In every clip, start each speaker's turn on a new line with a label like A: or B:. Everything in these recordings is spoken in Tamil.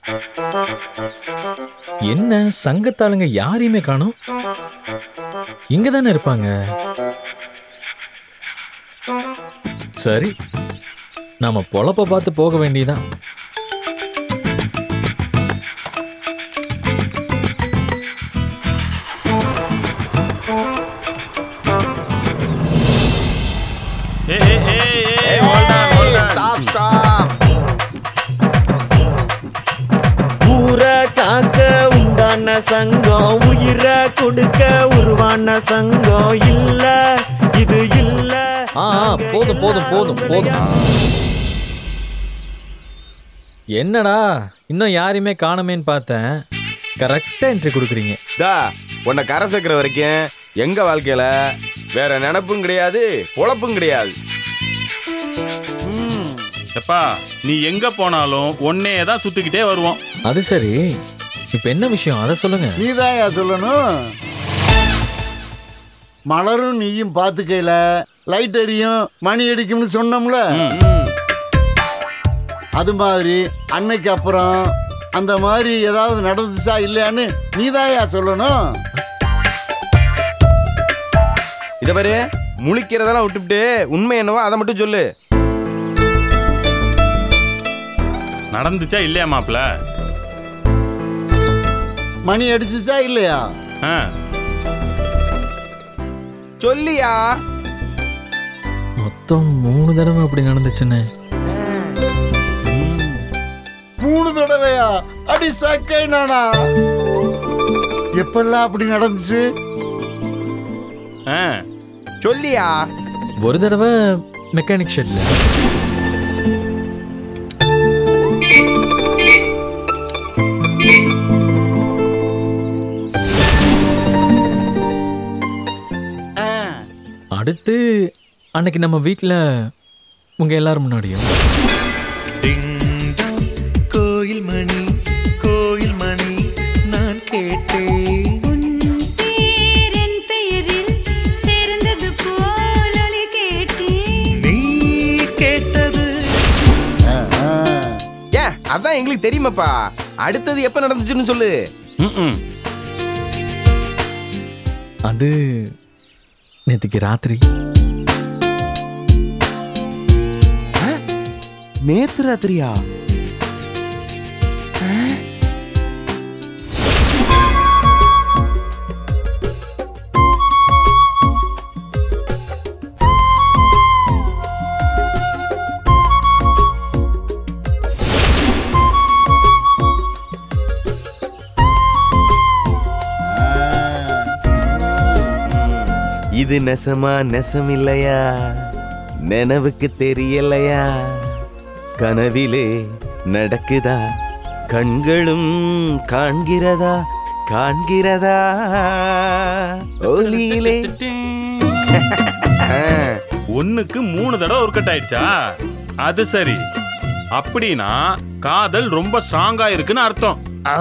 A: என்ன சங்கத்தாளுங்க யாரையுமே காணோம் இங்க தானே இருப்பாங்க சரி நாம பொழப்ப பார்த்து போக வேண்டியதான்
B: ஏய், ஏய், ஏய், ஏய், hold on, hold on.
C: Stop stop
D: ஊரை காக்க உண்டான சங்கம் உயிரை கொடுக்க உருவான சங்கம் இல்ல இது இல்ல
A: ஆ ஆ, போதும் போதும் போதும் போதும் என்னடா இன்னும் யாரையுமே காணமேன்னு பார்த்தேன் கரெக்டா என்ட்ரி கொடுக்குறீங்க
C: டா உன்னை கரை சேர்க்கிற வரைக்கும் எங்க வாழ்க்கையில வேற நினப்பும் கிடையாது பொழப்பும் கிடையாது
B: எப்பா நீ எங்க போனாலும் ஒன்னே தான் சுத்திக்கிட்டே வருவோம்
A: அது சரி இப்ப என்ன விஷயம் அதை சொல்லுங்க
E: நீதாயா சொல்லணும் மலரும் நீயும் பார்த்துக்கையில லைட் எரியும் மணி அடிக்கும்னு சொன்னோம்ல அது மாதிரி அன்னைக்கு அப்புறம் அந்த மாதிரி ஏதாவது நடந்துச்சா இல்லையான்னு நீதாயா சொல்லணும்
C: இத பாரு முழிக்கிறதெல்லாம் விட்டுவிட்டு உண்மை என்னவோ அதை மட்டும் சொல்லு
B: நடந்துச்சா இல்லையா மாப்ள
E: மணி அடிச்சுச்சா இல்லையா
B: ஆ,
C: சொல்லியா
A: மொத்தம் மூணு தடவை அப்படி நடந்துச்சுன்னு
E: மூணு தடவையா அடி சக்கை நானா எப்பெல்லாம் அப்படி நடந்துச்சு
B: ஆ.
C: சொல்லியா
A: ஒரு தடவை மெக்கானிக் ஷெட்ல அடுத்து அன்னைக்கு நம்ம வீட்ல உங்க எல்லாரும் முன்னாடியும்
F: டிங்டாங் கோயில் மணி கோயில் மணி நான் கேட்டேன்
G: உன் பேரின் பெயரில் சேர்ந்தது போல் ஒலி கேட்டேன்
F: நீ கேட்டது
C: ஏன் அதான் எங்களுக்கு தெரியுமாப்பா அடுத்தது எப்ப நடந்துச்சுன்னு சொல்லு
B: ம்ம்.
A: அது நேத்துக்கு ராத்திரி
C: நேத்து ராத்திரியா இது நெசமா நெசம் இல்லையா நினைவுக்கு தெரியலையா கனவிலே நடக்குதா கண்களும் காண்கிறதா காண்கிறதா ஒளியிலே ஆ,
B: ஒண்ணுக்கு மூணு தடவை ஒர்க் ஆயிடுச்சா அது சரி அப்படின்னா காதல் ரொம்ப ஸ்ட்ராங்கா இருக்குன்னு அர்த்தம்
C: ஆ.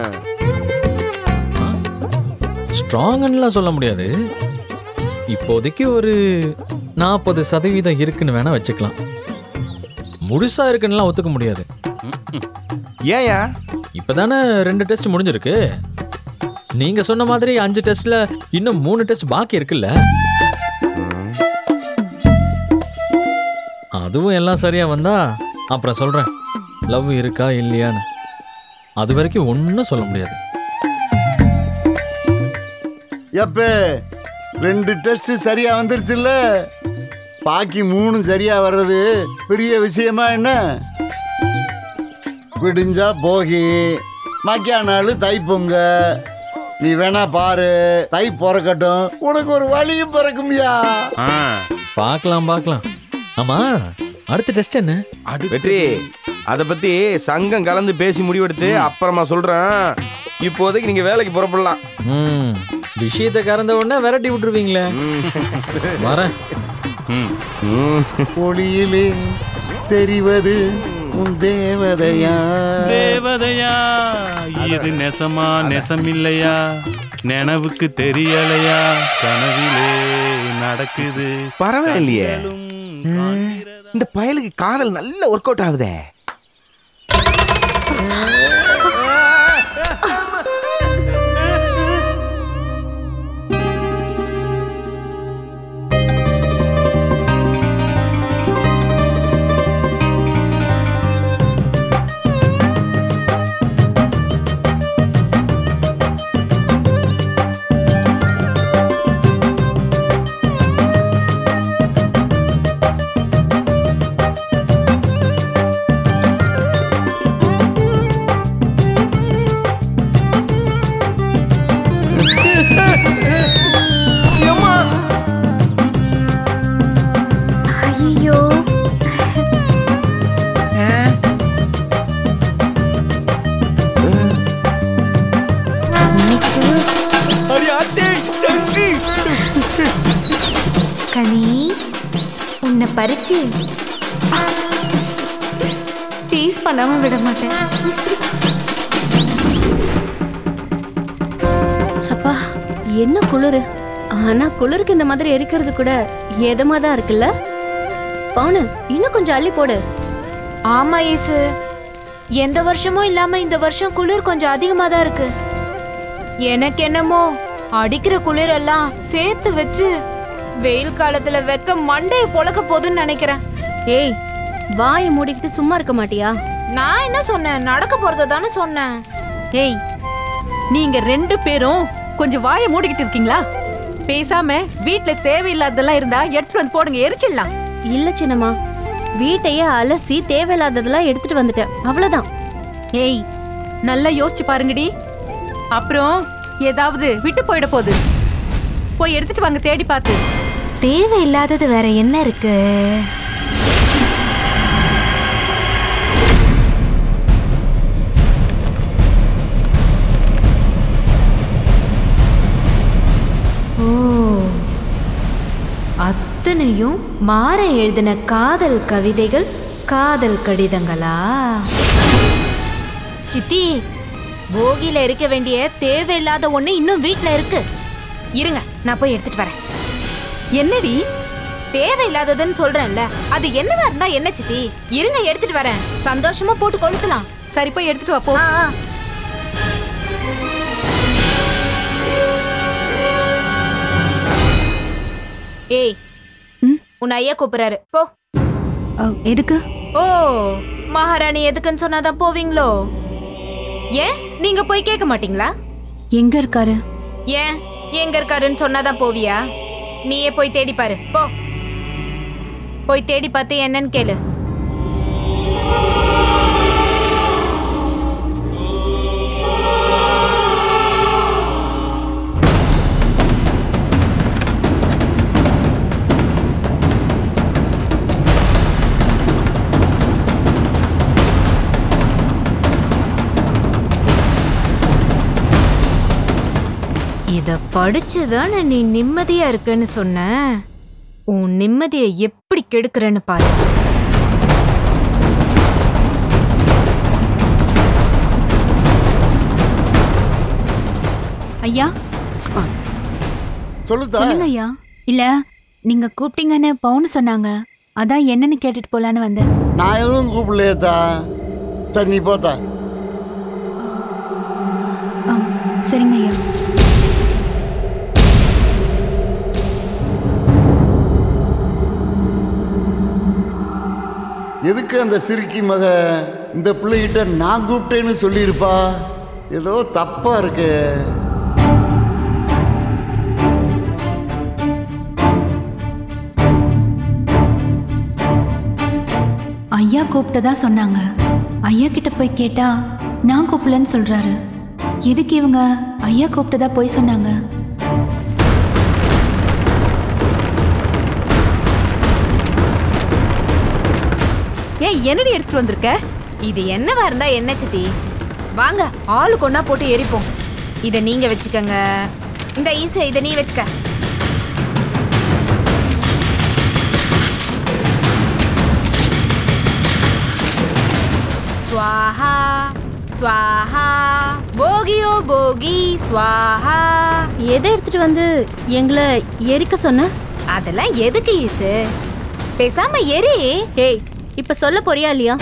A: ஸ்ட்ராங்லாம் சொல்ல முடியாது இப்போதைக்கு ஒரு நாற்பது சதவீதம் இருக்குன்னு வேணா வச்சுக்கலாம் முழுசா இருக்குன்னுலாம் ஒத்துக்க முடியாது
C: ஏயா
A: இப்பதானே ரெண்டு டெஸ்ட் முடிஞ்சிருக்கு நீங்க சொன்ன மாதிரி அஞ்சு டெஸ்ட்ல இன்னும் மூணு டெஸ்ட் பாக்கி இருக்குல்ல அதுவும் எல்லாம் சரியா வந்தா அப்புறம் சொல்றேன் லவ் இருக்கா இல்லையான்னு அது வரைக்கும் ஒன்றும் சொல்ல முடியாது
E: எப்ப ரெண்டு டெஸ்ட் சரியா வந்துருச்சுல்ல பாக்கி மூணு சரியா வர்றது பெரிய விஷயமா என்ன விடிஞ்சா போகி மக்கியா நாள் தைப்பொங்க நீ வேணா பாரு தை பிறக்கட்டும் உனக்கு ஒரு வழியும் பிறக்கும்யா
B: ஆ,
A: பார்க்கலாம் பார்க்கலாம் ஆமா அடுத்த டெஸ்ட் என்ன
C: வெற்றி அத பத்தி சங்கம் கலந்து பேசி முடிவெடுத்து அப்புறமா சொல்றேன் இப்போதைக்கு நீங்க வேலைக்கு புறப்படலாம்
A: ம் விஷயத்தை கறந்த உடனே விரட்டி விட்டுருவீங்களே வரேன்
B: ம்.
C: ம்.
E: ஒளியிலே தெரிவது உன் தேவதையா
B: தேவதையா இது நெசமா நெசமில்லையா நினைவுக்கு தெரியலையா கனவிலே நடக்குது
C: பரவாயில்லையே
B: கண்களும் காண்கிறதா?
C: இந்த பயலுக்கு காதல் நல்ல ஒர்க் அவுட் ஆகுதே ஏம்மா
H: ஐயோ
C: அடி ஆத்தே சங்கு
H: கனி உன்னை பறிச்சு டீஸ் பண்ணாம விட மாட்டேன்
I: சப்பா என்ன குளிரு ஆனா குளிருக்கு இந்த மாதிரி எரிக்கிறது கூட ஏதமா தான் இருக்குல்ல பவுனு இன்னும் கொஞ்சம் அள்ளி போடு
H: ஆமா ஈசு எந்த வருஷமும் இல்லாம இந்த வருஷம் குளிர் கொஞ்சம் அதிகமா தான் இருக்கு எனக்கு என்னமோ அடிக்கிற குளிர் எல்லாம் சேர்த்து வச்சு வெயில் காலத்துல வெக்க மண்டைய பொழக்க போகுதுன்னு நினைக்கிறேன்
I: ஏய் வாயை மூடிக்கிட்டு சும்மா இருக்க மாட்டியா
H: நான் என்ன சொன்னேன் நடக்க போறத தானே சொன்னேன்
J: ஏய் நீங்க ரெண்டு பேரும் கொஞ்சம் வாயை மூடிக்கிட்டு இருக்கீங்களா பேசாம வீட்ல தேவையில்லாததெல்லாம் இருந்தா எடுத்துட்டு வந்து போடுங்க எரிச்சிடலாம்
I: இல்ல சின்னம்மா வீட்டையே அலசி தேவையில்லாததெல்லாம் எடுத்துட்டு வந்துட்டேன் அவ்வளவுதான்
J: ஏய் நல்லா யோசிச்சு பாருங்கடி அப்புறம் ஏதாவது விட்டு போயிட போகுது போய் எடுத்துட்டு வாங்க தேடி பார்த்து
H: தேவையில்லாதது வேற என்ன இருக்கு ஓ அத்தனையும் மாற எழுதின காதல் கவிதைகள் காதல் கடிதங்களா சித்தி போகியில இருக்க வேண்டிய தேவையில்லாத ஒண்ணு இன்னும் வீட்ல இருக்கு இருங்க நான் போய் எடுத்துட்டு வரேன்
J: என்னடி
H: தேவையில்லாததுன்னு சொல்றேன்ல அது என்னவா இருந்தா என்ன சித்தி இருங்க எடுத்துட்டு வரேன் சந்தோஷமா போட்டு கொளுத்தலாம்
J: சரி போய் எடுத்துட்டு வா போ
H: ஆ, ஆ. ஏய் உன் ஐயா கூப்பிடுறாரு போ
I: எதுக்கு
H: ஓ மகாராணி எதுக்குன்னு சொன்னாதான் போவீங்களோ ஏன் நீங்க போய் கேட்க மாட்டீங்களா
I: எங்க இருக்காரு
H: ஏன் எங்க இருக்காருன்னு சொன்னாதான் போவியா நீயே போய் தேடி பாரு போ போய் தேடி பார்த்து என்னன்னு கேளு இத படிச்சுதானே நீ நிம்மதியா இருக்குன்னு சொன்ன உன் நிம்மதியை எப்படி கெடுக்கிறேன்னு பாரு
K: ஐயா
E: சொல்லுதா
K: சொல்லுங்க ஐயா இல்ல நீங்க கூப்பிட்டீங்கன்னு பவுன்னு சொன்னாங்க அதான் என்னன்னு கேட்டுட்டு போலான்னு வந்தேன்
E: நான் எதுவும் கூப்பிடலையேத்தா சரி நீ போத்தா
K: ஆ, சரிங்க ஐயா
E: எதுக்கு அந்த சிறுக்கி மக இந்த பிள்ளைகிட்ட நான் கூப்பிட்டேன்னு சொல்லியிருப்பா ஏதோ தப்பா இருக்கு
K: ஐயா கூப்பிட்டதா சொன்னாங்க ஐயா கிட்ட போய் கேட்டா நான் கூப்பிடலன்னு சொல்றாரு எதுக்கு இவங்க ஐயா கூப்பிட்டதா போய் சொன்னாங்க
J: ஏய் என்னடி எடுத்துட்டு வந்திருக்க
H: இது என்னவா இருந்தா என்ன சித்தி வாங்க ஆளு கொண்டா போட்டு எரிப்போம் இத நீங்க வச்சுக்கங்க இந்த ஈசை இத நீ வச்சுக்க ஸ்வாஹா ஸ்வாஹா போகியோ போகி ஸ்வாஹா
I: எதை எடுத்துட்டு வந்து எங்களை எரிக்க சொன்ன
H: அதெல்லாம் எதுக்கு ஈசு பேசாம எரி
I: ஏய் இப்ப சொல்ல போறியா இல்லையா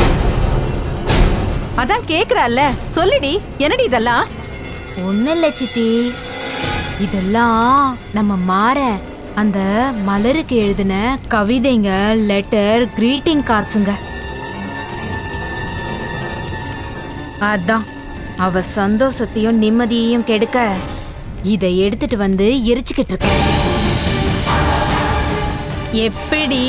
J: அதான் கேக்குறால சொல்லுடி என்னடி இதெல்லாம்
H: ஒன்னும் இல்ல சித்தி இதெல்லாம் நம்ம மாற அந்த மலருக்கு எழுதின கவிதைங்க லெட்டர் greeting கார்ட்ஸுங்க அதான் அவ சந்தோஷத்தையும் நிம்மதியையும் கெடுக்க இதை எடுத்துட்டு வந்து எரிச்சுக்கிட்டு இருக்க எப்படி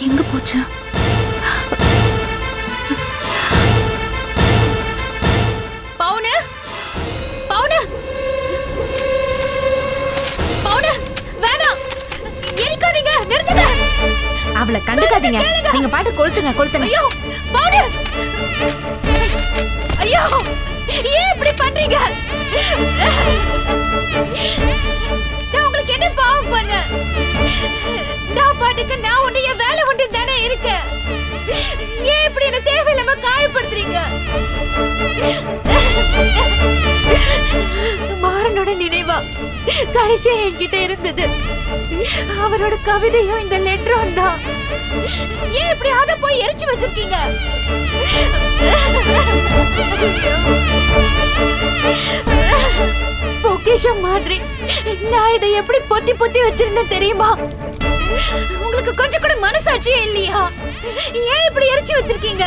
K: எங்க போச்சு
H: பவுனு பவுனு பவுனு வேணாம் எரிக்காதீங்க நிறுத்துங்க
J: அவளை கண்டுக்காதீங்க நீங்க பாட்டு கொளுத்துங்க கொளுத்துங்க
H: ஐயோ பவுனு ஐயோ ஏன் இப்படி பண்றீங்க நான் உங்களுக்கு என்ன பாவம் பண்ணேன் நான் பாட்டுக்கு நான் உண்டு என் வேலை உண்டு தானே இருக்கேன் ஏன் இப்படி என்ன தேவையில்லாம காயப்படுத்துறீங்க மாறனோட நினைவா கடைசியா என்கிட்ட இருந்தது அவரோட கவிதையும் இந்த லெட்டரும் தான் ஏன் இப்படி அதை போய் எரிச்சு வச்சிருக்கீங்க பொக்கிஷம் மாதிரி நான் இதை எப்படி பொத்தி பொத்தி வச்சிருந்தேன் தெரியுமா உங்களுக்கு கொஞ்சம் கூட மனசாட்சியே இல்லையா ஏன் இப்படி எரிச்சு வச்சிருக்கீங்க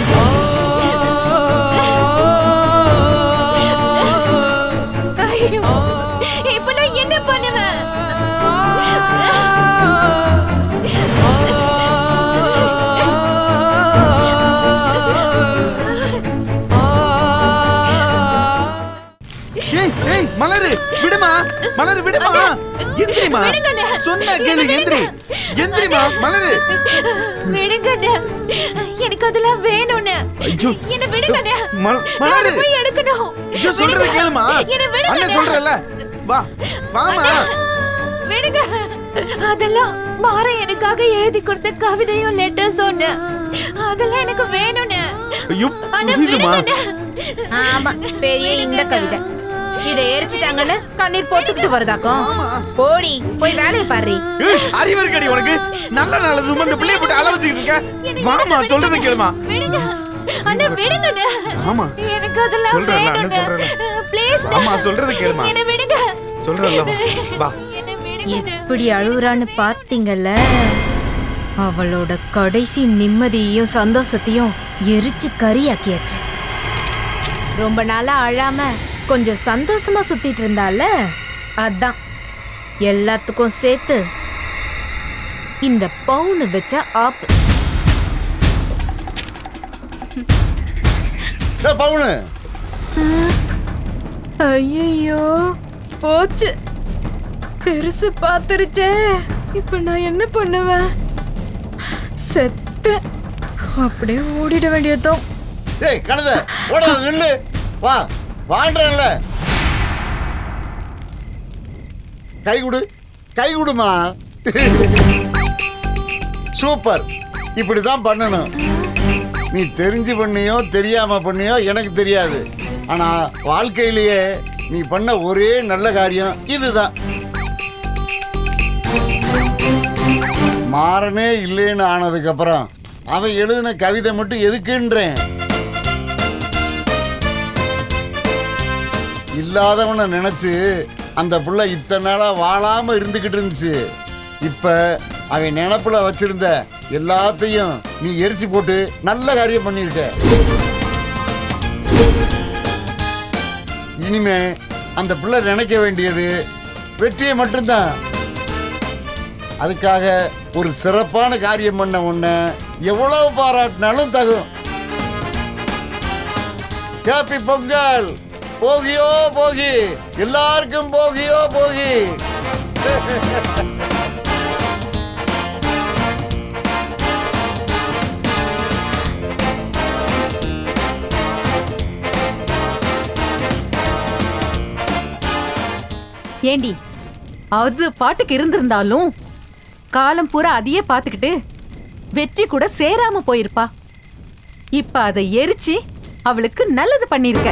H: ஐயோ இப்ப நான் என்ன பண்ணுவேன்
C: ஏய் ஏய் மலரு விடுமா மலரு விடுமா எந்திரிமா
H: விடுங்கண்ணே.
C: சொன்ன கேளு எந்திரி எந்திரிமா மலரு
H: விடுங்கண்ணே எனக்கு அதெல்லாம் வேணும்னு
C: ஐயோ.
H: என்ன விடுங்கண்ணே
C: மல்-
H: நான்
C: மலரு.
H: அதை போய் எடுக்கணும்
C: ஐயோ சொல்றத
H: விடுங்க.
C: கேளுமா
H: என்ன விடுங்க
C: அண்ணன் சொல்றல வா வாமா
H: விடுங்க அதெல்லாம் மாற எனக்காக எழுதி கொடுத்த கவிதையும் லெட்டர் சொன்ன அதெல்லாம் எனக்கு வேணும்னு
C: ஐயோ
H: ஆனா
C: புரியுதுமா
H: விடுங்கண்ணே.
J: ஆமா பெரிய இந்த கவிதை இதை எரிச்சிட்டாங்கன்னு கண்ணீர் பொத்துக்கிட்டு வருதாக்கும் போடி போய் வேலையை பாரு
C: ஏய், அறிவு இருக்கடி உனக்கு நல்ல நல்லது இந்த பிள்ளைய போட்டு அள வச்சுக்கிட்டு இருக்க வாமா சொல்றத கேளுமா
H: விடுங்க அண்ணா விடுங்கண்ணே
C: ஆமா
H: எனக்கு அதெல்லாம்
C: சொல்றேன்ல, அண்ணன்
H: வேணும்னு
C: சொல்றேன்ல.
H: ப்ளீஸ்
C: ஆமா, சொல்றத கேளுமா.
H: என்ன விடுங்க
C: சொல்றல வா
H: என்ன விடுங்க
J: எப்படி அழுகுறான்னு பாத்தீங்கல்ல அவளோட கடைசி நிம்மதியையும் சந்தோஷத்தையும் எரிச்சு கரியாக்கியாச்சு ரொம்ப நாளா அழாம கொஞ்சம் சந்தோஷமா சுத்திட்டு இருந்தால அதான் எல்லாத்துக்கும் சேர்த்து இந்த பவுனு வச்ச ஆப்பு
E: ஏய், பவுனு
H: ஐயோ போச்சு பெருசு பாத்துருச்சே இப்ப நான் என்ன பண்ணுவேன் செத்து அப்படியே ஓடிட வேண்டியதும்
E: ஏய் கழுத ஓட நில்லு வா வாழ்றேன்ல கை கொடு கை கொடுமா சூப்பர் இப்படி தான் பண்ணணும் நீ தெரிஞ்சு பண்ணியோ தெரியாம பண்ணியோ எனக்கு தெரியாது ஆனா வாழ்க்கையிலேயே நீ பண்ண ஒரே நல்ல காரியம் இதுதான் மாறனே இல்லைன்னு ஆனதுக்கு அப்புறம் அவன் எழுதின கவிதை மட்டும் எதுக்குன்றேன் இல்லாதவனை நினைச்சு அந்த புள்ள இத்தனை நாளா வாழாம இருந்துகிட்டு இருந்துச்சு இப்ப அவன் நினப்புல வச்சிருந்த எல்லாத்தையும் நீ எரிச்சு போட்டு நல்ல காரியம் பண்ணிருக்க இனிமே அந்த பிள்ளை நினைக்க வேண்டியது வெற்றியை மட்டும்தான் அதுக்காக ஒரு சிறப்பான காரியம் பண்ண உன்னை எவ்வளவு பாராட்டினாலும் தகும் ஹாப்பி பொங்கல் போகியோ போகி எல்லாருக்கும் போகியோ போகி
J: ஏண்டி அது பாட்டுக்கு இருந்திருந்தாலும் காலம் பூரா அதையே பார்த்துக்கிட்டு வெற்றி கூட சேராம போயிருப்பா இப்ப அதை எரிச்சு அவளுக்கு நல்லது பண்ணிருக்க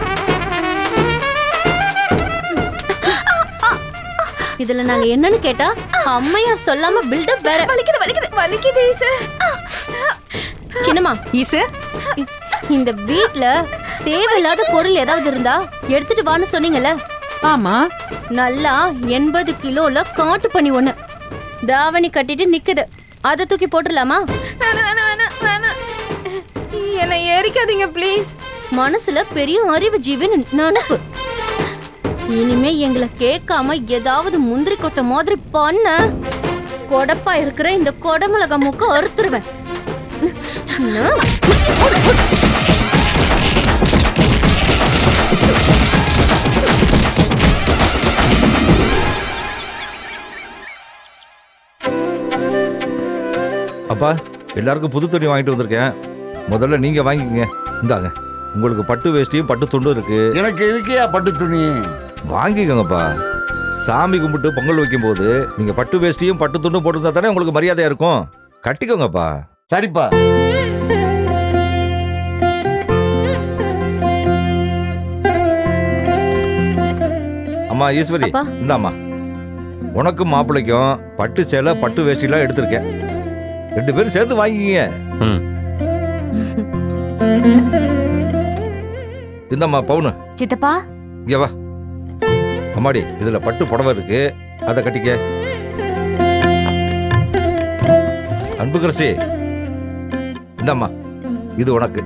I: இதுல நாங்க என்னன்னு கேட்டா அம்மையார் சொல்லாம பில்டப் வேற
H: வலிக்குது வலிக்குது வலிக்குது ஈசு
I: சின்னம்மா
J: ஈசு
I: இந்த வீட்ல தேவையில்லாத பொருள் ஏதாவது இருந்தா எடுத்துட்டு வான்னு சொன்னீங்கல்ல
J: ஆமா
I: நல்லா எண்பது கிலோல காட்டு பண்ணி ஒண்ணு தாவணி கட்டிட்டு நிக்குது அதை தூக்கி போட்டுடலாமா
H: வேணாம் வேணாம் வேணாம் வேணாம் என்னை எரிக்காதீங்க ப்ளீஸ்
I: மனசுல பெரிய அறிவு ஜீவன் நினப்பு இனிமே எங்களை கேட்காம ஏதாவது முந்திரி கொட்டை மாதிரி பண்ண கொடப்பா இருக்கிற இந்த கொடமிளகா மூக்க அறுத்துருவேன் நான்
L: அப்பா எல்லாருக்கும் புது துணி வாங்கிட்டு வந்திருக்கேன் முதல்ல நீங்க வாங்கிக்கங்க இந்தாங்க உங்களுக்கு பட்டு வேஷ்டியும் பட்டு துண்டும் இருக்கு
E: எனக்கு எதுக்கியா பட்டு துணி
L: வாங்கிக்கோங்கப்பா சாமி கும்பிட்டு பொங்கல் வைக்கும்போது நீங்க பட்டு வேஷ்டியும் பட்டு துண்டும் போட்டிருந்தா தானே உங்களுக்கு மரியாதையா இருக்கும் கட்டிக்கோங்கப்பா
E: சரிப்பா
L: அம்மா ஈஸ்வரி
I: அப்பா.
L: இந்தாம்மா உனக்கும் மாப்பிள்ளைக்கும் பட்டு சேலை பட்டு வேஷ்டிலாம் எடுத்திருக்கேன் ரெண்டு பேரும் சேர்ந்து வாங்கிக்கிங்க
B: ம்
L: இந்தாம்மா பவுனு
H: சித்தப்பா
L: இங்க வா அம்மாடி இதுல பட்டு புடவை இருக்கு அதை கட்டிக்க அன்புக்கரசி இந்தாம்மா இது உனக்கு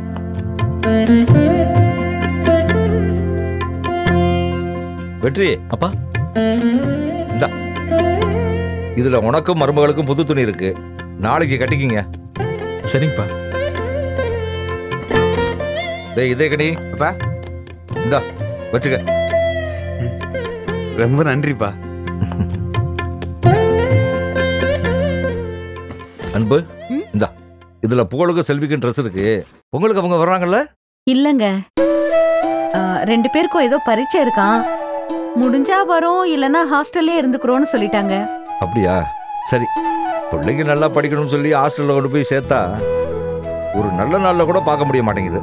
L: வெற்றி
A: அப்பா
L: இந்தா இதுல உனக்கும் மருமகளுக்கும் புது துணி இருக்கு நாளைக்கு கட்டிக்கிங்க
A: சரிங்கப்பா
L: டேய் இதே கனி
C: அப்பா.
L: இந்தா வச்சுக்க
C: ரொம்ப நன்றிப்பா
L: அன்பு இந்தா இதுல புகழுக்கும் செல்விக்கும் ட்ரெஸ் இருக்கு பொங்கலுக்கு அவங்க வர்றாங்கல்ல
J: இல்லங்க ஆ, ரெண்டு பேருக்கும் ஏதோ பரீட்சை இருக்கான் முடிஞ்சா வரோம் இல்லனா ஹாஸ்டல்லே இருந்துக்கிறோம்னு சொல்லிட்டாங்க
L: அப்படியா சரி பிள்ளைங்க நல்லா படிக்கணும்னு சொல்லி ஹாஸ்டல்ல கொண்டு போய் சேர்த்தா ஒரு நல்ல நாள்ல கூட பார்க்க முடிய மாட்டேங்குது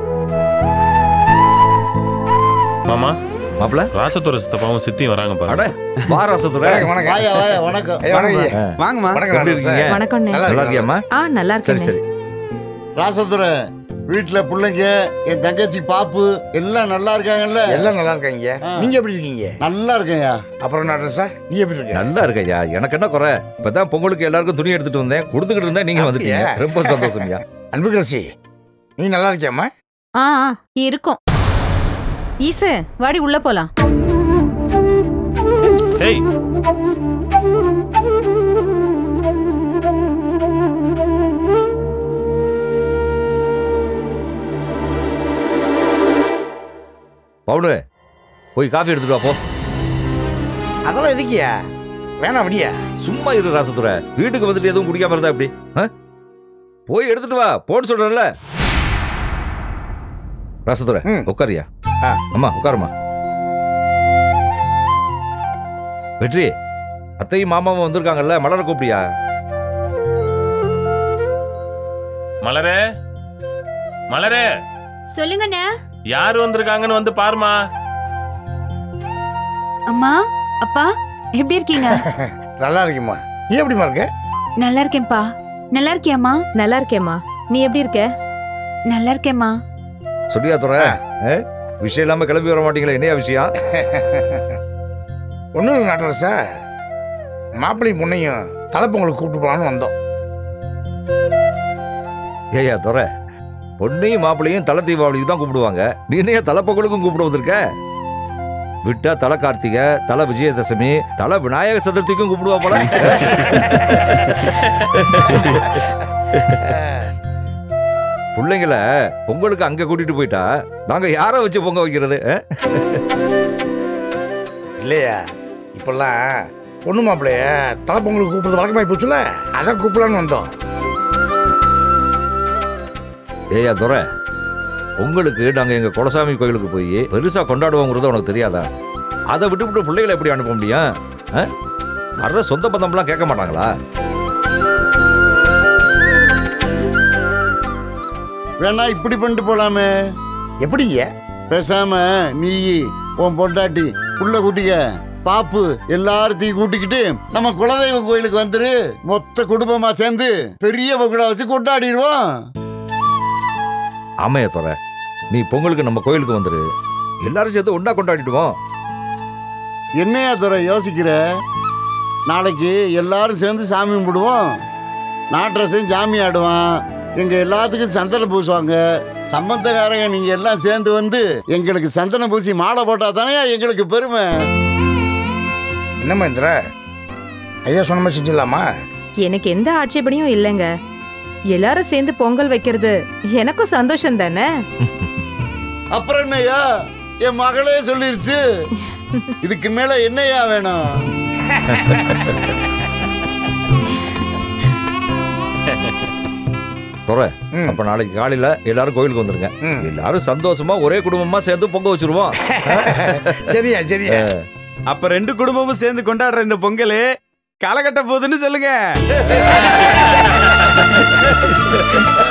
B: மாமா
L: மாப்பிள
B: ராசத்துறை சித்தப்பாவும் சித்தியும் வராங்கப்பா
L: அட வா ராசதுரை
E: வாயா வாயா வணக்கம்
C: வாங்கம்மா
L: எப்படி இருக்கீங்க
J: வணக்கம்
L: நல்லா இருக்கியாம்மா
J: ஆ நல்லா
L: சரி
J: இருக்கேன்
L: சரி
E: ராசதுரை வீட்டுல பிள்ளைங்க என் தங்கச்சி பாப்பு எல்லாம் நல்லா இருக்காங்கல்ல
M: எல்லாம் நல்லா இருக்காங்க
E: ஆ.
M: நீங்க எப்படி இருக்கீங்க
E: நல்லா இருக்கேன்யா
M: அப்புறம் நான் சார் நீ எப்படி இருக்க
L: நல்லா இருக்கையா எனக்கு என்ன குறை இப்பதான் பொங்கலுக்கு எல்லாருக்கும் துணி எடுத்துட்டு வந்தேன் கொடுத்துக்கிட்டு இருந்தேன் நீங்க வந்துட்டீங்க
M: அப்படியா?
L: ரொம்ப சந்தோஷம்யா
M: அன்புகரசி நீ நல்லா இருக்கியாம்மா
J: ஆ ஆ, இருக்கும் ஈசு வாடி உள்ள போலாம்
B: ஏய்
L: பவுனு போய் காஃபி எடுத்துட்டு வா போ
M: அதெல்லாம் எதுக்கியா வேணாம் விடியா
L: சும்மா இரு ராசதுரை வீட்டுக்கு வந்துட்டு எதுவும் குடிக்காம இருந்தா எப்படி ஆ? போய் எடுத்துட்டு வா போன்னு சொல்றேன்ல ராசதுரை
M: ம்.
L: உட்காரியா
M: ஆ.
L: அம்மா உட்காருமா வெற்றி அத்தையும் மாமாவும் வந்திருக்காங்கல்ல மலர கூப்பிடியா
B: மலரே மலரே
H: சொல்லுங்கண்ணே
B: யார் வந்திருக்காங்கன்னு வந்து பாருமா
K: அம்மா அப்பா எப்படி இருக்கீங்க
M: நல்லா இருக்குமா நீ எப்படிமா இருக்க
K: நல்லா இருக்கேன்ப்பா நல்லா இருக்கியாம்மா
J: நல்லா இருக்கேம்மா நீ எப்படி இருக்க
K: நல்லா இருக்கேம்மா
L: சொல்லியா துறை ஆ? விஷயம் இல்லாம கிளம்பி வர மாட்டீங்களா என்னையா விஷயம்
M: ஒன்றும் நாட்டுற சார் மாப்பிள்ளையும் பொண்ணையும் தலைப்பொங்கலுக்கு கூப்பிட்டு போகலான்னு வந்தோம்
L: ஏயா துறை பொண்ணையும் மாப்பிள்ளையும் தலை தீபாவளிக்கு தான் கூப்பிடுவாங்க நீ என்னையா தலைப்பொங்கலுக்கும் கூப்பிட வந்திருக்க விட்டா தலை கார்த்திகை தலை விஜயதசமி தலை விநாயக சதுர்த்திக்கும் கூப்பிடுவா போல பிள்ளைங்கள பொங்கலுக்கு அங்க கூட்டிட்டு போயிட்டா நாங்க யாரை வச்சு பொங்க வைக்கிறது ஆ?
M: இல்லையா இப்பெல்லாம் பொண்ணு மாப்பிள்ளைய தலைப்பொங்கலுக்கு கூப்பிடுறது வழக்கமாகி போச்சுல அதை கூப்பிடலான்னு வந்தோம்
L: ஏயா துரை உங்களுக்கு நாங்க எங்க குலசாமி கோயிலுக்கு போய் பெருசா கொண்டாடுவோங்கிறது உனக்கு தெரியாதா அதை விட்டு விட்டு பிள்ளைகளை எப்படி அனுப்ப முடியும் ஆ? வர்ற சொந்த பந்தம்லாம் கேட்க மாட்டாங்களா
E: வேணா இப்படி பண்ணிட்டு போலாமே
M: எப்படிங்க
E: பேசாம நீ உன் பொண்டாட்டி புள்ள கூட்டிக்க பாப்பு எல்லாத்தையும் கூட்டிக்கிட்டு நம்ம குலதெய்வ கோயிலுக்கு வந்துரு மொத்த குடும்பமா சேர்ந்து பெரிய பொங்கலை வச்சு கொண்டாடிடுவோம்
L: ஆமையா துறை நீ பொங்கலுக்கு நம்ம கோயிலுக்கு வந்துரு எல்லாரும் சேர்த்து ஒண்ணா கொண்டாடிடுவோம்
E: என்னையா துறை யோசிக்கிற நாளைக்கு எல்லாரும் சேர்ந்து சாமி கும்பிடுவோம் நாட்டரசன் சாமி ஆடுவான் எங்க எல்லாத்துக்கும் சந்தனம் பூசுவாங்க சம்பந்தக்காரங்க நீங்க எல்லாம் சேர்ந்து வந்து எங்களுக்கு சந்தனம் பூசி மாலை போட்டா தானே எங்களுக்கு பெருமை
M: என்னம்மா இந்திர ஐயா சொன்ன மாதிரி செஞ்சிடலாமா
J: எனக்கு எந்த ஆட்சேபனையும் இல்லைங்க எல்லாரும் சேர்ந்து பொங்கல் வைக்கிறது எனக்கும் சந்தோஷம் தானே
E: அப்புறம் என்னய்யா என் மகளே சொல்லிருச்சு இதுக்கு மேல என்னய்யா வேணும்
L: துறை அப்ப நாளைக்கு காலையில எல்லாரும் கோயிலுக்கு வந்துருங்க எல்லாரும் சந்தோஷமா ஒரே குடும்பமா சேர்ந்து பொங்க வச்சிருவோம்
M: சரியா சரியா
C: அப்ப ரெண்டு குடும்பமும் சேர்ந்து கொண்டாடுற இந்த பொங்கல் களை கட்ட போகுதுன்னு சொல்லுங்க